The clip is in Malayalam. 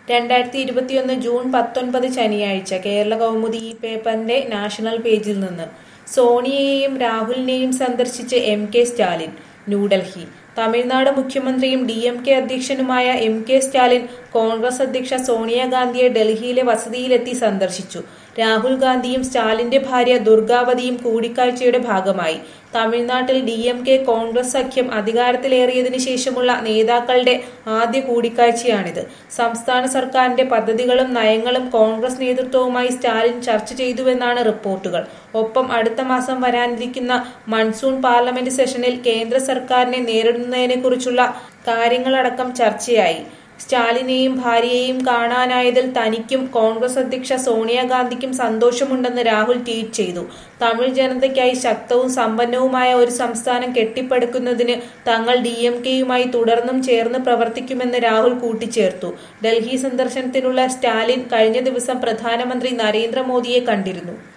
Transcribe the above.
രണ്ടായിരത്തി ഇരുപത്തിയൊന്ന് ജൂൺ പത്തൊൻപത് ശനിയാഴ്ച കേരള കൗമുദി ഈ പേപ്പറിന്റെ നാഷണൽ പേജിൽ നിന്ന് സോണിയയെയും രാഹുലിനെയും സന്ദർശിച്ച് എം കെ സ്റ്റാലിൻ ന്യൂഡൽഹി തമിഴ്നാട് മുഖ്യമന്ത്രിയും ഡി എം കെ അധ്യക്ഷനുമായ എം കെ സ്റ്റാലിൻ കോൺഗ്രസ് അധ്യക്ഷ സോണിയാഗാന്ധിയെ ഡൽഹിയിലെ വസതിയിലെത്തി സന്ദർശിച്ചു രാഹുൽ ഗാന്ധിയും സ്റ്റാലിന്റെ ഭാര്യ ദുർഗാവതിയും കൂടിക്കാഴ്ചയുടെ ഭാഗമായി തമിഴ്നാട്ടിൽ ഡി എം കെ കോൺഗ്രസ് സഖ്യം അധികാരത്തിലേറിയതിനു ശേഷമുള്ള നേതാക്കളുടെ ആദ്യ കൂടിക്കാഴ്ചയാണിത് സംസ്ഥാന സർക്കാരിന്റെ പദ്ധതികളും നയങ്ങളും കോൺഗ്രസ് നേതൃത്വവുമായി സ്റ്റാലിൻ ചർച്ച ചെയ്തുവെന്നാണ് റിപ്പോർട്ടുകൾ ഒപ്പം അടുത്ത മാസം വരാനിരിക്കുന്ന മൺസൂൺ പാർലമെന്റ് സെഷനിൽ കേന്ദ്ര സർക്കാരിനെ നേരിടുന്നതിനെക്കുറിച്ചുള്ള കാര്യങ്ങളടക്കം ചർച്ചയായി സ്റ്റാലിനെയും ഭാര്യയെയും കാണാനായതിൽ തനിക്കും കോൺഗ്രസ് അധ്യക്ഷ സോണിയാഗാന്ധിക്കും സന്തോഷമുണ്ടെന്ന് രാഹുൽ ട്വീറ്റ് ചെയ്തു തമിഴ് ജനതയ്ക്കായി ശക്തവും സമ്പന്നവുമായ ഒരു സംസ്ഥാനം കെട്ടിപ്പടുക്കുന്നതിന് തങ്ങൾ ഡി എം കെയുമായി തുടർന്നും ചേർന്ന് പ്രവർത്തിക്കുമെന്ന് രാഹുൽ കൂട്ടിച്ചേർത്തു ഡൽഹി സന്ദർശനത്തിനുള്ള സ്റ്റാലിൻ കഴിഞ്ഞ ദിവസം പ്രധാനമന്ത്രി നരേന്ദ്രമോദിയെ കണ്ടിരുന്നു